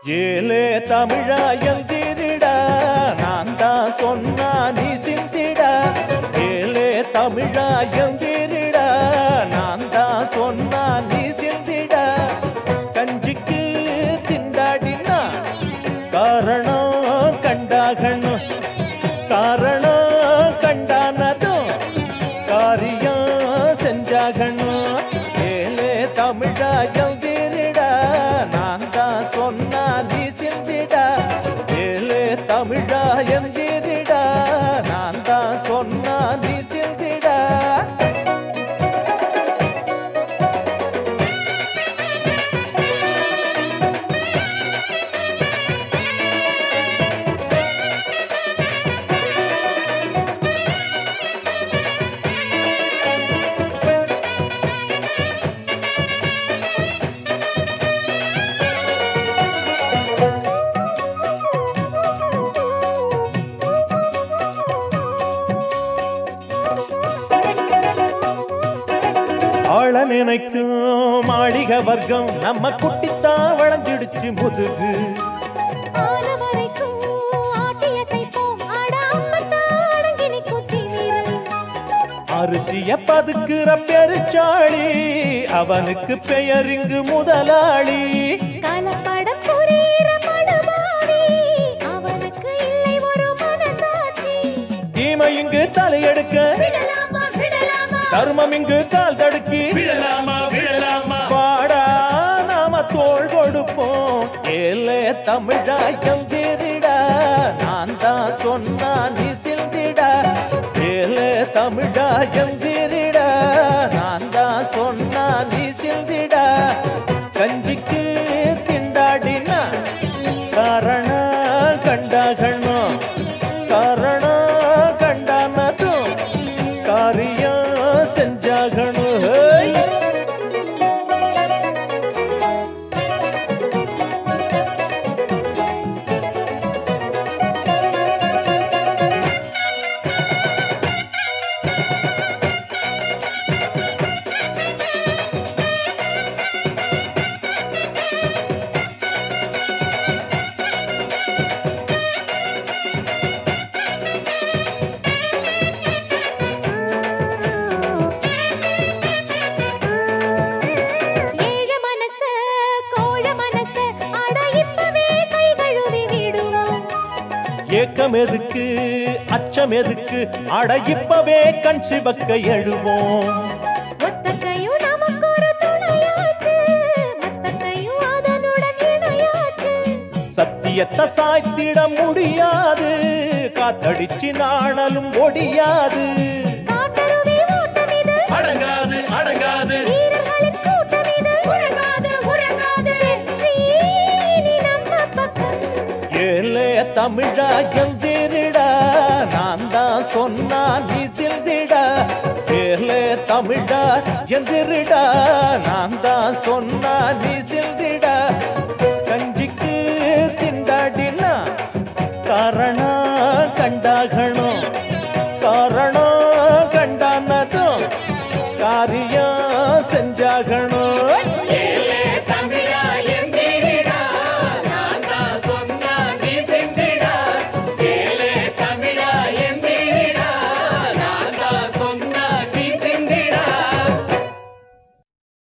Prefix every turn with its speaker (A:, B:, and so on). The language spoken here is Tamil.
A: ஏலே தமிழா எந்திரிடா நான் தான் சொன்னா நீ சிந்திடா ஏலே தமிழா எந்திரிடா நான் தான் சொன்னா நீ சிந்திடா கஞ்சிக்கு திண்டாடினா காரணம் கண்டாகணும் காரணம் கண்டானதும் காரியம் செஞ்சாகணும் ஏலே தமிழா எந்திரிடா நான் தான் சொன்னா நீ சிந்திடா ஏலே தமிழா எந்திரிடா நான் தான் சொன்னா நீ சிந்திடா ஆள நினைக்கும் மாளிக வர்க்கம் நம்ம குட்டித்தான் வளைஞ்சிடுச்சு முதுகு
B: ஆன வரைக்கும் ஆட்டி அசைப்போம் ஆட அப்பத்தான் அடங்கி நிற்கும் திமிரு
A: அரிசிய பதுக்குற பெருச்சாளி அவனுக்கு பெயர் இங்கு முதலாளி
B: கலப்படம் புரியிற படுபாவி அவனுக்கு இல்லை ஒரு மனசாட்சி
A: தீமை இங்கு தலையெடுக்க
B: விடலாமா விடலாமா
A: தர்மம் இங்கு கால் தடுக்கி
C: விழலாமா விழலாமா
A: பாடா நாம தோள் கொடுப்போம் ஏலே தமிழா எந்திரிடா நான் தான் சொன்னா நீ சிந்திடா ஏலே தமிழா எந்திரிடா நான் தான் சொன்னா நீ சிந்திடா கஞ்சிக்கு திண்டாடினா காரணம் கண்டாகணும் காரணம் கண்டானதும் காரியம் செஞ்சாகணும் ஹேய்
B: ஏழ மனச கோழ மனச அட இப்பவே கை கழுவி விடுவோம்
A: ஏக்கம் எதுக்கு அச்சம் எதுக்கு அட இப்பவே கண் சிவக்க எழுவோம்
B: ஒத்தக்கையும் நமக்கு ஒரு துணையாச்சு மத்தக்கையும் அதனுடன் இணையாச்சு
A: சத்தியத்தை சாய்த்திட முடியாது காத்தடிச்சு நாணலும் ஒடியாது
B: காட்டருவி ஓட்டம் இது
C: அடங்காது அடங்காது
B: வீரர்களின் கூட்டம் இது உறங்காது உறங்காது வெற்றி இனி நம்ம பக்கம்
A: ஏலே தமிழா எந்திரிடா நான் தான் சொன்னா நீ சிந்திடா ஏலே தமிழா எந்திரிடா நான் தான் சொன்னா நீ சிந்திடா கஞ்சிக்கு திண்டாடினா காரணம் கண்டாகணும் காரணம்